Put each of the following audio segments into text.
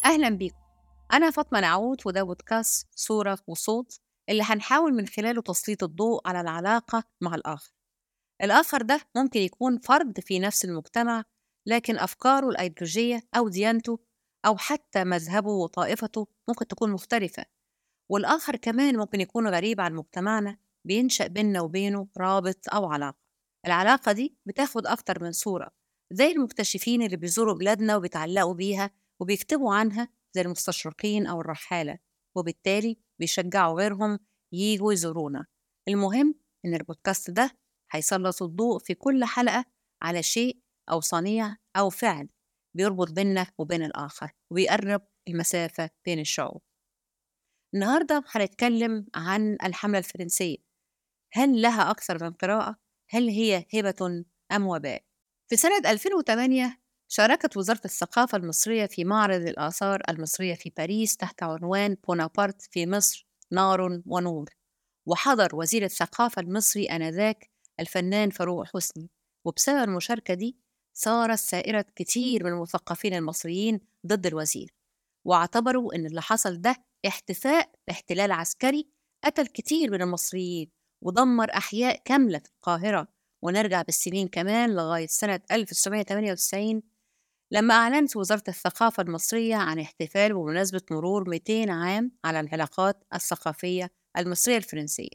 أهلا بيكم أنا فاطمة نعود وده بودكاست صورة وصوت اللي هنحاول من خلاله تسليط الضوء على العلاقة مع الآخر الآخر ده ممكن يكون فرد في نفس المجتمع لكن أفكاره الأيديولوجية أو ديانته أو حتى مذهبه وطائفته ممكن تكون مختلفة والآخر كمان ممكن يكون غريب عن مجتمعنا بينشأ بيننا وبينه رابط أو علاقة العلاقة دي بتاخد أكتر من صورة زي المكتشفين اللي بيزوروا بلادنا وبيتعلقوا بيها وبيكتبوا عنها زي المستشرقين أو الرحالة وبالتالي بيشجعوا غيرهم ييجوا يزورونا المهم إن البودكاست ده هيسلط الضوء في كل حلقة على شيء أو صنيع أو فعل بيربط بيننا وبين الآخر وبيقرب المسافة بين الشعوب النهاردة هنتكلم عن الحملة الفرنسية هل لها أكثر من قراءة؟ هل هي هبة أم وباء؟ في سنة 2008 شاركت وزارة الثقافة المصرية في معرض الآثار المصرية في باريس تحت عنوان بونابرت في مصر نار ونور وحضر وزير الثقافة المصري آنذاك الفنان فاروق حسني وبسبب المشاركة دي صارت سائرة كتير من المثقفين المصريين ضد الوزير واعتبروا إن اللي حصل ده احتفاء باحتلال عسكري قتل كتير من المصريين ودمر أحياء كاملة في القاهرة ونرجع بالسنين كمان لغاية سنة 1998 لما أعلنت وزارة الثقافة المصرية عن احتفال بمناسبة مرور 200 عام على العلاقات الثقافية المصرية الفرنسية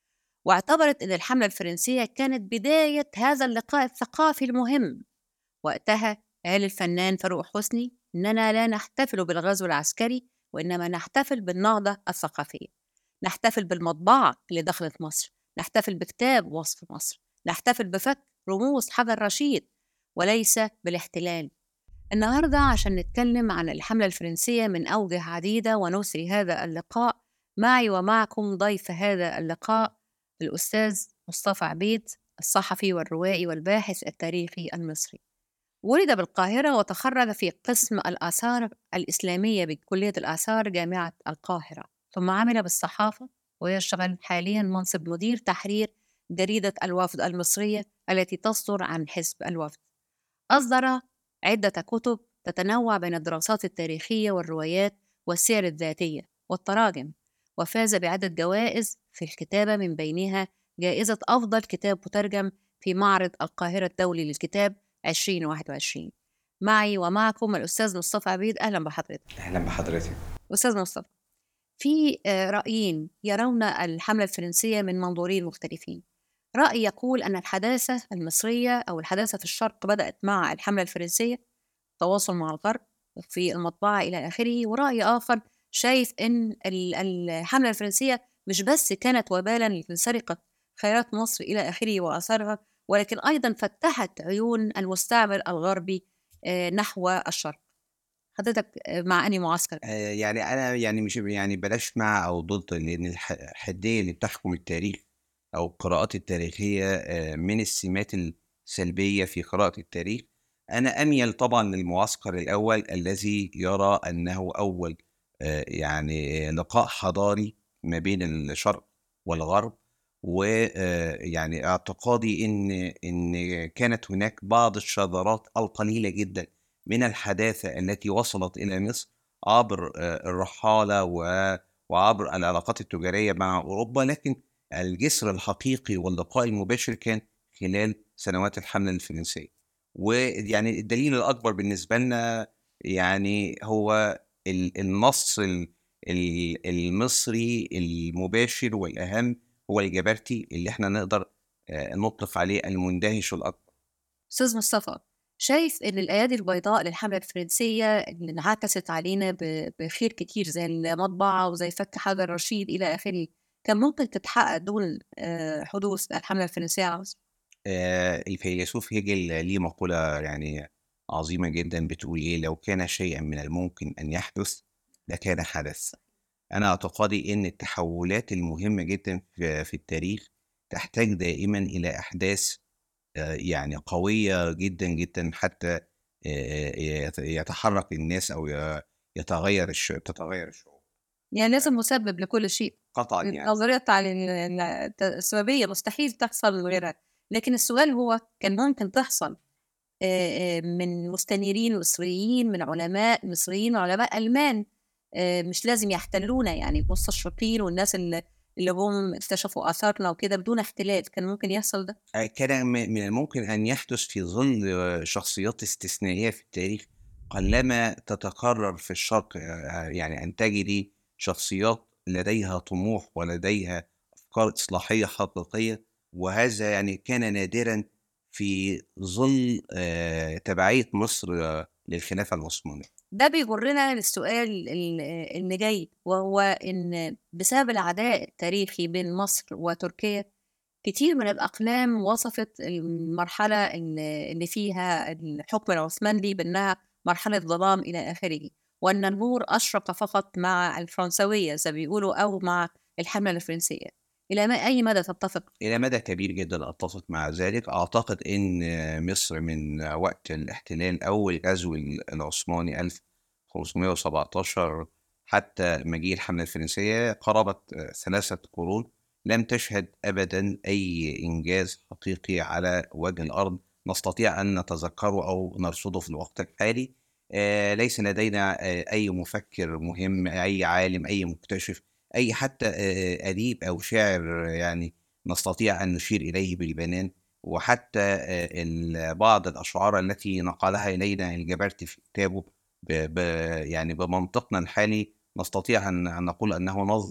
واعتبرت أن الحملة الفرنسية كانت بداية هذا اللقاء الثقافي المهم وقتها قال الفنان فاروق حسني إننا لا نحتفل بالغزو العسكري وإنما نحتفل بالنهضة الثقافية نحتفل بالمطبعة اللي دخلت مصر نحتفل بكتاب وصف مصر نحتفل بفك رموز حجر رشيد وليس بالاحتلال النهاردة عشان نتكلم عن الحملة الفرنسية من أوجه عديدة ونسري هذا اللقاء معي ومعكم ضيف هذا اللقاء الأستاذ مصطفى عبيد الصحفي والروائي والباحث التاريخي المصري ولد بالقاهرة وتخرج في قسم الآثار الإسلامية بكلية الآثار جامعة القاهرة ثم عمل بالصحافة ويشتغل حاليا منصب مدير تحرير جريدة الوفد المصرية التي تصدر عن حزب الوفد أصدر عدة كتب تتنوع بين الدراسات التاريخية والروايات والسير الذاتية والتراجم وفاز بعدة جوائز في الكتابة من بينها جائزة أفضل كتاب مترجم في معرض القاهرة الدولي للكتاب 2021 معي ومعكم الأستاذ مصطفى عبيد أهلا بحضرتك أهلا بحضرتك أستاذ مصطفى في رأيين يرون الحملة الفرنسية من منظورين مختلفين رأي يقول أن الحداثة المصرية أو الحداثة في الشرق بدأت مع الحملة الفرنسية التواصل مع الغرب في المطبعة إلى آخره ورأي آخر شايف أن الحملة الفرنسية مش بس كانت وبالا لسرقة خيرات مصر إلى آخره وآثارها ولكن أيضا فتحت عيون المستعمر الغربي نحو الشرق حضرتك مع أني معسكر يعني أنا يعني مش يعني بلاش مع أو ضد لأن الحدية اللي بتحكم التاريخ أو القراءات التاريخية من السمات السلبية في قراءة التاريخ أنا أميل طبعا للمعسكر الأول الذي يرى أنه أول يعني لقاء حضاري ما بين الشرق والغرب ويعني اعتقادي ان ان كانت هناك بعض الشذرات القليله جدا من الحداثه التي وصلت الى مصر عبر الرحاله وعبر العلاقات التجاريه مع اوروبا لكن الجسر الحقيقي واللقاء المباشر كان خلال سنوات الحمله الفرنسيه ويعني الدليل الاكبر بالنسبه لنا يعني هو النص المصري المباشر والاهم هو الجبرتي اللي احنا نقدر نطلق عليه المندهش الاكبر. استاذ مصطفى شايف ان الايادي البيضاء للحمله الفرنسيه اللي انعكست علينا بخير كتير زي المطبعه وزي فك حجر رشيد الى اخره كان ممكن تتحقق دون حدوث الحمله الفرنسيه على مصر؟ الفيلسوف هيجل ليه مقوله يعني عظيمه جدا بتقول ايه لو كان شيئا من الممكن ان يحدث لكان حدث. أنا اعتقادي إن التحولات المهمة جدا في التاريخ تحتاج دائما إلى أحداث يعني قوية جدا جدا حتى يتحرك الناس أو يتغير تتغير الشعوب. يعني لازم مسبب لكل شيء. قطعا يعني. نظرية السببية مستحيل تحصل غيرها، لكن السؤال هو كان ممكن تحصل آه، آه، من مستنيرين مصريين من علماء مصريين وعلماء ألمان آه، مش لازم يحتلونا يعني المستشرقين والناس اللي اللي هم اكتشفوا آثارنا وكده بدون احتلال كان ممكن يحصل ده آه، كان م- من الممكن أن يحدث في ظل آه، شخصيات استثنائية في التاريخ قلما تتكرر في الشرق آه، يعني أن تجدي شخصيات لديها طموح ولديها أفكار إصلاحية حقيقية وهذا يعني كان نادرا في ظل آه، تبعية مصر آه، للخلافة العثمانية ده بيجرنا للسؤال ال- اللي جاي وهو إن بسبب العداء التاريخي بين مصر وتركيا كتير من الأقلام وصفت المرحلة اللي اللي فيها الحكم العثماني بأنها مرحلة ظلام إلى آخره وأن النور أشرق فقط مع الفرنسوية زي ما بيقولوا أو مع الحملة الفرنسية إلى ما أي مدى تتفق إلى مدى كبير جدا أتفق مع ذلك أعتقد أن مصر من وقت الاحتلال أو الغزو العثماني 1517 حتى مجيء الحملة الفرنسية قرابة ثلاثة قرون لم تشهد أبدا أي إنجاز حقيقي على وجه الأرض نستطيع أن نتذكره أو نرصده في الوقت الحالي آه، ليس لدينا آه، أي مفكر مهم أي عالم أي مكتشف أي حتى آه، أديب أو شاعر يعني نستطيع أن نشير إليه بالبنان وحتى آه، ال- بعض الأشعار التي نقلها إلينا الجبرتي في كتابه ب ب يعني بمنطقنا الحالي نستطيع أن أن نقول أنه نظم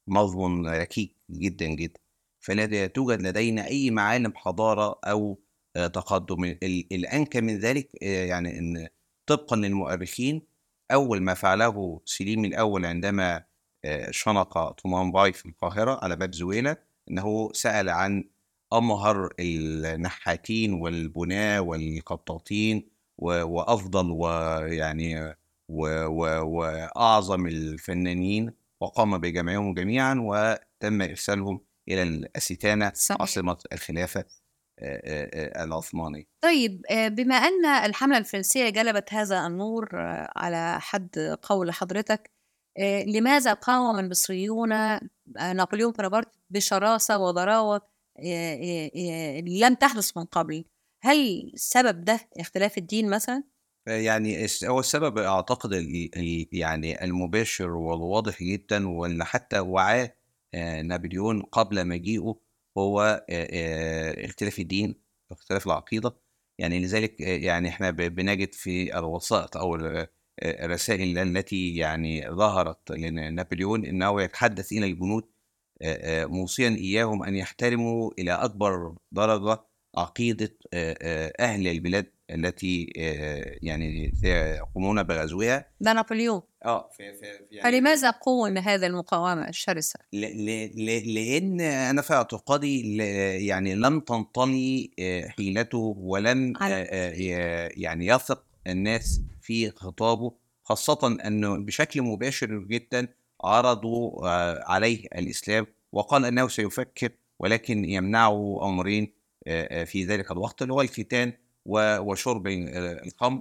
نظم ركيك جدا جدا فلا توجد لدينا أي معالم حضارة أو آه، تقدم ال- الأنكى من ذلك آه، يعني أن طبقا للمؤرخين أول ما فعله سليم الأول عندما آه، شنق طومان باي في القاهرة على باب زويلة أنه سأل عن أمهر النحاتين والبناة والقطاطين و- وأفضل ويعني و- و- وأعظم الفنانين وقام بجمعهم جميعا وتم إرسالهم إلى الأستانة صحيح. عاصمة الخلافة آه، آه، آه، العثمانية طيب آه، بما أن الحملة الفرنسية جلبت هذا النور آه، على حد قول حضرتك آه، لماذا قاوم المصريون آه، نابليون بونابرت بشراسة وضراوة آه، آه، آه، لم تحدث من قبل هل السبب ده اختلاف الدين مثلا؟ يعني الس- هو السبب اعتقد ال- ال- يعني المباشر والواضح جدا واللي حتى وعاه آه، نابليون قبل مجيئه هو آه، آه، اختلاف الدين واختلاف العقيده يعني لذلك آه، يعني احنا ب- بنجد في الوثائق او ال- آه، الرسائل التي يعني ظهرت لنابليون انه يتحدث الى الجنود آه، آه، موصيا اياهم ان يحترموا الى اكبر درجه عقيده آه، آه، اهل البلاد التي آه، يعني يقومون بغزوها ده نابليون اه في في في فلماذا قوم هذا المقاومة الشرسة؟ ل- ل- ل- لان انا في اعتقادي ل- يعني لم تنطلي آه، حيلته ولم على- آه، آه، ي- يعني يثق الناس في خطابه خاصة انه بشكل مباشر جدا عرضوا آه، عليه الاسلام وقال انه سيفكر ولكن يمنعه امرين آه، آه، في ذلك الوقت اللي هو الختان و- وشرب آه، الخمر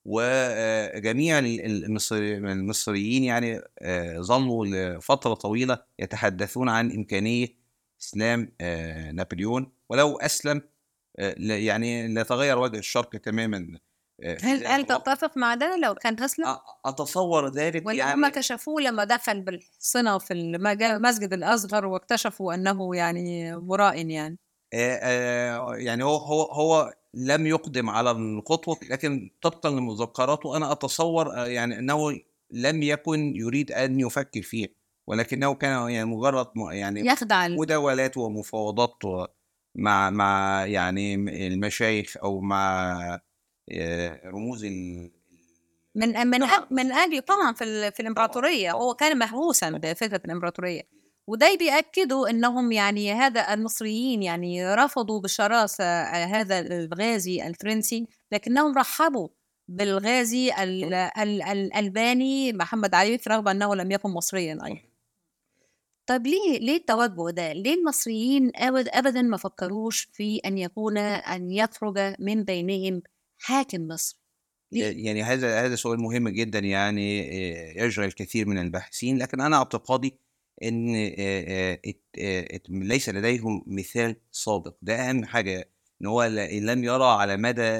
وجميع المصري- المصريين يعني آه، ظلوا لفترة طويلة يتحدثون عن إمكانية إسلام آه، نابليون ولو أسلم آه، ل- يعني لتغير وجه الشرق تماما آه، في هل ذلك هل الوقت. تتفق مع ده لو كان أسلم؟ أ- أتصور ذلك ولا يعني هم كشفوه لما دخل بالحصنة في المج- المسجد الأصغر واكتشفوا أنه يعني مرائن يعني آه، آه، يعني هو هو هو لم يقدم على الخطوة لكن طبقا لمذكراته أنا أتصور آه، يعني أنه لم يكن يريد أن يفكر فيه ولكنه كان يعني مجرد م- يعني يخدع ال- مداولات ومفاوضات و- مع مع يعني المشايخ او مع آه، رموز ال- من من أج- من أجل طبعا في ال- في الإمبراطورية هو كان مهووسا بفكرة الإمبراطورية وده بيأكدوا أنهم يعني هذا المصريين يعني رفضوا بشراسة آه، هذا الغازي الفرنسي لكنهم رحبوا بالغازي ال- ال- الألباني محمد عيف رغم أنه لم يكن مصريا أيضا طب ليه ليه التوجه ده؟ ليه المصريين أبد أبدا ما فكروش في أن يكون أن يخرج من بينهم حاكم مصر؟ ليه؟ يعني هذا هذا سؤال مهم جدا يعني آه، يشغل الكثير من الباحثين لكن انا اعتقادي ان آه، آه، ات- آه، ات- ليس لديهم مثال سابق ده اهم حاجه ان هو ل- لم يرى على مدى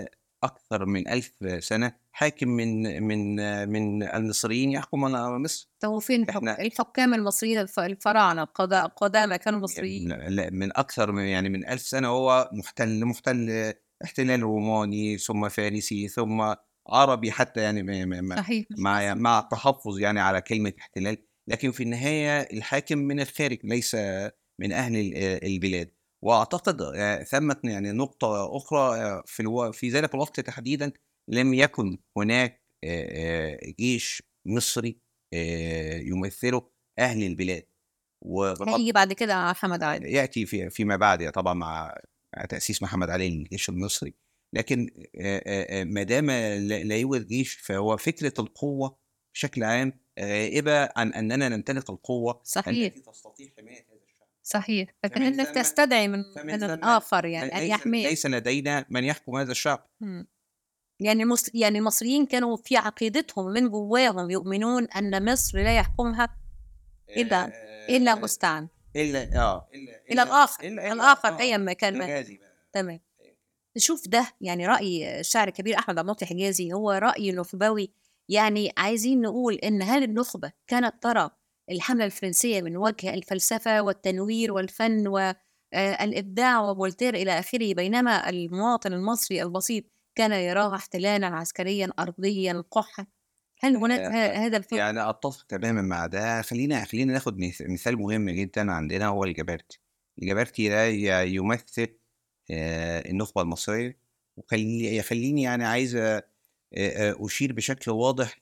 أكثر من ألف سنة حاكم من من من المصريين يحكم على مصر طب وفين الحك... إحنا- الحكام المصريين الف... الفراعنه القضاء القدامى كانوا مصريين لا- لا، من أكثر من يعني من ألف سنة هو محتل محتل احتلال روماني ثم فارسي ثم عربي حتى يعني ما- ما- ما- صحيح مع مع تحفظ يعني على كلمة احتلال لكن في النهاية الحاكم من الخارج ليس من أهل ال- البلاد وأعتقد آه، ثمة يعني نقطة أخرى آه، في الو... في ذلك الوقت تحديدا لم يكن هناك آه، آه، جيش مصري آه، يمثله أهل البلاد وبغض هيجي بعد كده على محمد علي ياتي في فيما بعد طبعا مع مع تاسيس محمد علي للجيش المصري لكن آه، آه، آه، ما دام لا لا يوجد جيش فهو فكره القوه بشكل عام غائبه عن اننا نمتلك القوه صحيح التي تستطيع حمايه هذا الشعب صحيح لكن فمن انك ثم- تستدعي من فمن من ثم الاخر يعني ان ليس, يحميه ليس لدينا من يحكم هذا الشعب مم. يعني المص... يعني المصريين كانوا في عقيدتهم من جواهم يؤمنون ان مصر لا يحكمها الا آه، الا آه، مستعان الا اه الا الى الاخر إلا- إلا- الاخر آه، ايا ما كان ما. مجازي بقى. تمام نشوف ده يعني راي الشاعر الكبير احمد عبد الناصر حجازي هو راي نخبوي يعني عايزين نقول ان هل النخبه كانت ترى الحمله الفرنسيه من وجه الفلسفه والتنوير والفن والابداع وفولتير الى اخره بينما المواطن المصري البسيط كان يراها احتلالا عسكريا ارضيا قحا هل هناك آه، ه- هذا الفكر يعني اتفق تماما مع ده خلينا خلينا ناخد مث- مثال مهم جدا عندنا هو الجبرتي الجبرتي ده ي- يمثل آه، النخبة المصرية وخليني يخليني يعني عايز آه، آه، أشير بشكل واضح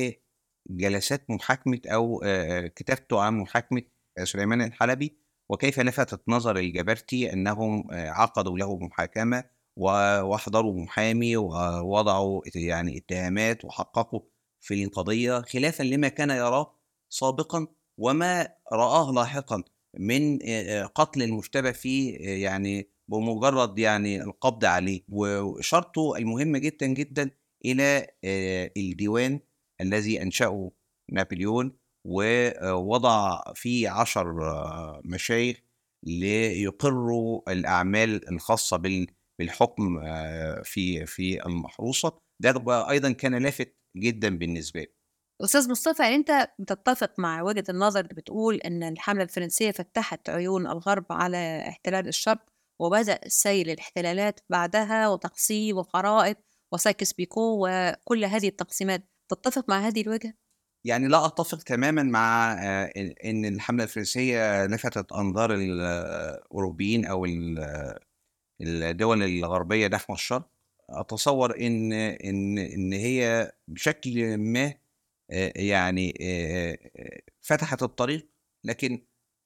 لجلسات محاكمة أو آه، كتابته عن محاكمة سليمان الحلبي وكيف لفتت نظر الجبرتي أنهم آه، عقدوا له محاكمة و- وأحضروا محامي ووضعوا يعني اتهامات وحققوا في القضية خلافا لما كان يراه سابقا وما رآه لاحقا من آه، آه، قتل المشتبه فيه آه، يعني بمجرد يعني القبض عليه وإشارته المهمة جدا جدا إلى آه، الديوان الذي أنشأه نابليون ووضع فيه عشر آه، مشايخ ليقروا الأعمال الخاصة بال- بالحكم آه، في في المحروسة ده بقى أيضا كان لافت جدا بالنسبة لي استاذ مصطفى يعني انت بتتفق مع وجهه النظر اللي بتقول ان الحمله الفرنسيه فتحت عيون الغرب على احتلال الشرق وبدا سيل الاحتلالات بعدها وتقسيم وخرائط وسايكس بيكو وكل هذه التقسيمات تتفق مع هذه الوجهه يعني لا اتفق تماما مع آه، إن- ان الحمله الفرنسيه لفتت انظار الاوروبيين او ال- الدول الغربيه نحو الشرق اتصور ان ان ان هي بشكل ما آه، يعني آه، آه، فتحت الطريق لكن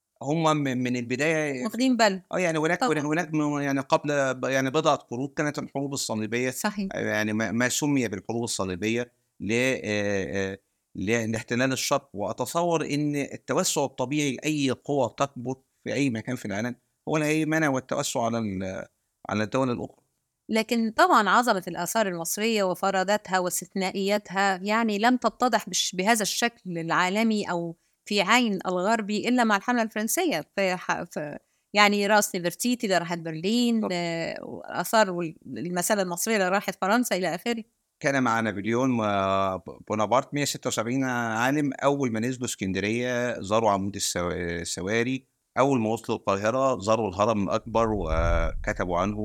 هم من من البدايه واخدين بالهم اه يعني هناك طبعاً. هناك من- يعني قبل ب- يعني بضعه قرون كانت الحروب الصليبيه صحيح يعني ما ما سمي بالحروب الصليبيه ل آه، آه، ل- لاحتلال الشرق واتصور ان التوسع الطبيعي لاي قوه تكبر في اي مكان في العالم هو الهيمنه والتوسع على ال- على الدول الاخرى لكن طبعا عظمة الآثار المصرية وفراداتها واستثنائياتها يعني لم تتضح بش- بهذا الشكل العالمي أو في عين الغربي إلا مع الحملة الفرنسية في, ح- في يعني راس نفرتيتي اللي راحت برلين طبعاً. آه، وآثار وال- المسألة المصرية اللي راحت فرنسا إلى آخره كان مع نابليون وبونابرت 176 عالم اول ما نزلوا اسكندريه زاروا عمود السو- السواري اول ما وصلوا القاهره زاروا الهرم الاكبر وكتبوا عنه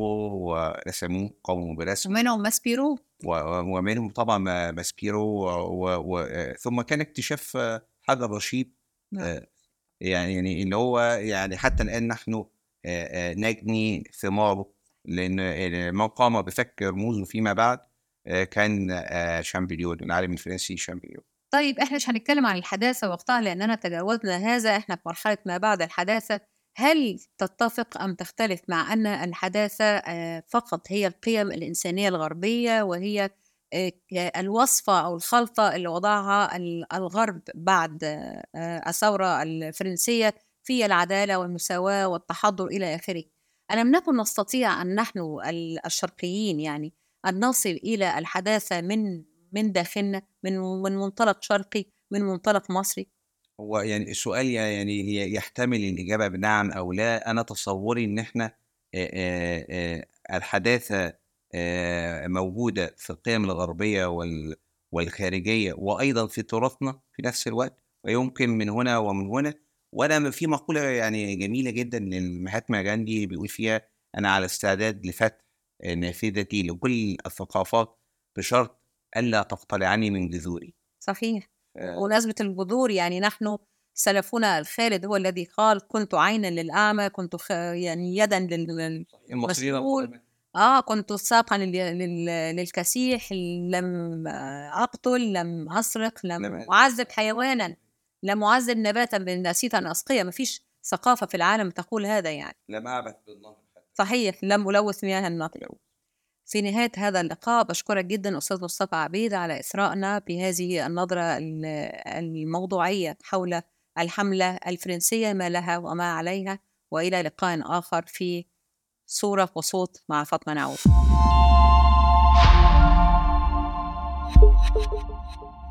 ورسموه قاموا برسمه ومنهم ماسبيرو و- ومنهم طبعا ما- ماسبيرو و... و... آه، ثم كان اكتشاف آه، حجر رشيد نعم. آه، يعني يعني اللي هو يعني حتى الان نحن آه، آه، نجني ثماره لان آه، من قام بفك رموزه فيما بعد آه، كان آه، شامبليون العالم الفرنسي شامبليون طيب احنا مش هنتكلم عن الحداثة وقتها لأننا تجاوزنا هذا احنا في مرحلة ما بعد الحداثة هل تتفق أم تختلف مع أن الحداثة آه، فقط هي القيم الإنسانية الغربية وهي آه، ك- الوصفة أو الخلطة اللي وضعها ال- الغرب بعد آه، آه، الثورة الفرنسية في العدالة والمساواة والتحضر إلى آخره ألم نكن نستطيع أن نحن ال- الشرقيين يعني أن نصل إلى الحداثة من من داخلنا من من منطلق شرقي من منطلق مصري هو يعني السؤال ي- يعني ي- يحتمل الإجابة بنعم أو لا أنا تصوري إن إحنا آه، آه، آه، الحداثة آه، موجودة في القيم الغربية وال- والخارجية وأيضا في تراثنا في نفس الوقت ويمكن من هنا ومن هنا وأنا في مقولة يعني جميلة جدا للمهاتما جاندي بيقول فيها أنا على استعداد لفتح نافذتي لكل الثقافات بشرط ألا تقتلعني من جذوري صحيح آه، بمناسبة الجذور يعني نحن سلفنا الخالد هو الذي قال كنت عينا للأعمى كنت خ... يعني يدا لل... لل- المصريين مسؤول. القدماء. آه كنت ساقا لل... لل... للكسيح لم أقتل لم أسرق لم لم- أعذب حيوانا لم أعذب نباتا نسيت أن أسقيه ما فيش ثقافة في العالم تقول هذا يعني لم أعبث بالنهر حتى صحيح لم ألوث مياه النهر في نهاية هذا اللقاء بشكرك جدا أستاذ مصطفى عبيد على إثرائنا بهذه النظرة ال- الموضوعية حول الحملة الفرنسية ما لها وما عليها وإلى لقاء آخر في صورة وصوت مع فاطمة نعود